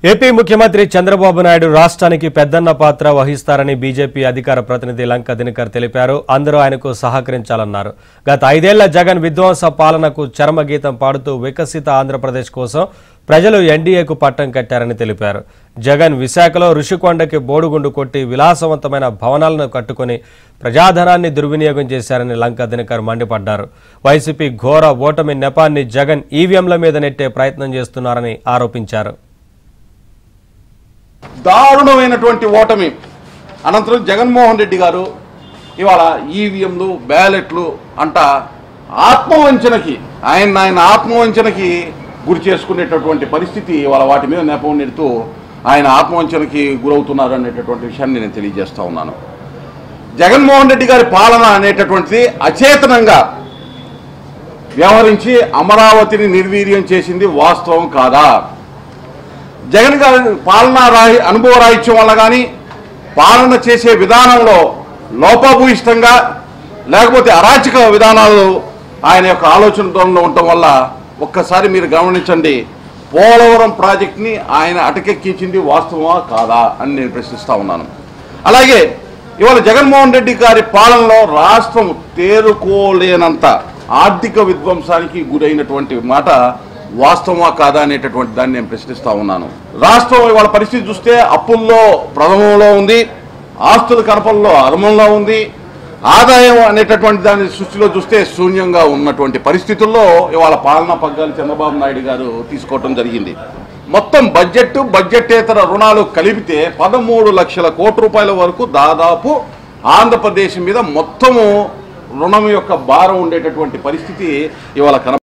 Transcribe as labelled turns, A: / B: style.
A: AP ముఖ్యమంత్రి చంద్రబాబు నాయుడు రాష్ట్రానికి పెద్దన్న పాత్ర వహిస్తారని బీజేపీ అధికార ప్రతినిధి లంక దినకర్ తెలిపారు అందరూ ఆయనకు సహకరించాలన్నారు గత ఐదేళ్ల జగన్ విధ్వంస పాలనకు చరమగీతం పాడుతూ వికసిత ఆంధ్రప్రదేశ్ కోసం ప్రజలు ఎన్డీఏకు పట్టం కట్టారని తెలిపారు జగన్ విశాఖలో ఋషికొండకి బోడుగుండు కొట్టి విలాసవంతమైన భవనాలను కట్టుకొని ప్రజాధనాన్ని దుర్వినియోగం చేశారని లంక దినకర్ మండిపడ్డారు వైసీపీ ఘోర ఓటమి నెపాన్ని జగన్ ఈవీఎంల మీద నెట్టే ప్రయత్నం చేస్తున్నారని ఆరోపించారు
B: దారుణమైనటువంటి ఓటమి అనంతరం జగన్మోహన్ రెడ్డి గారు ఇవాళ ఈవీఎంలు బ్యాలెట్లు అంట ఆత్మవంచనకి ఆయన ఆయన ఆత్మవంచనకి గురి చేసుకునేటటువంటి పరిస్థితి ఇవాళ వాటి మీద నెపం నెడుతూ ఆయన ఆత్మవంచనకి గురవుతున్నారు అనేటటువంటి విషయాన్ని నేను తెలియజేస్తా ఉన్నాను జగన్మోహన్ రెడ్డి గారి పాలన అనేటటువంటిది అచేతనంగా వ్యవహరించి అమరావతిని నిర్వీర్యం చేసింది వాస్తవం కాదా జగన్ గారి పాలనా రాహి అనుభవ రాహిత్యం వల్ల కానీ పాలన చేసే విధానంలో లోపభూయిష్టంగా లేకపోతే అరాచక విధానాలు ఆయన యొక్క ఆలోచన ధోరణిలో ఉండటం వల్ల ఒక్కసారి మీరు గమనించండి పోలవరం ప్రాజెక్ట్ని ఆయన అటకెక్కించింది వాస్తవమా కాదా అని నేను ప్రశ్నిస్తా ఉన్నాను అలాగే ఇవాళ జగన్మోహన్ రెడ్డి గారి పాలనలో రాష్ట్రం తేరుకోలేనంత ఆర్థిక విధ్వంసానికి గురైనటువంటి మాట వాస్తవమా కాదా అనేటటువంటి దాన్ని నేను ప్రశ్నిస్తా ఉన్నాను రాష్ట్రం ఇవాళ పరిస్థితి చూస్తే అప్పుల్లో ప్రథమంలో ఉంది ఆస్తుల కనపంలో అరమంలో ఉంది ఆదాయం అనేటటువంటి దాని సృష్టిలో చూస్తే శూన్యంగా ఉన్నటువంటి పరిస్థితుల్లో ఇవాళ పాలనా పగ్గాలు చంద్రబాబు నాయుడు గారు తీసుకోవటం జరిగింది మొత్తం బడ్జెట్ బడ్జెటేతర రుణాలు కలిపితే పదమూడు లక్షల కోట్ల రూపాయల వరకు దాదాపు ఆంధ్రప్రదేశ్ మీద మొత్తము రుణం యొక్క భారం ఉండేటటువంటి పరిస్థితి ఇవాళ కన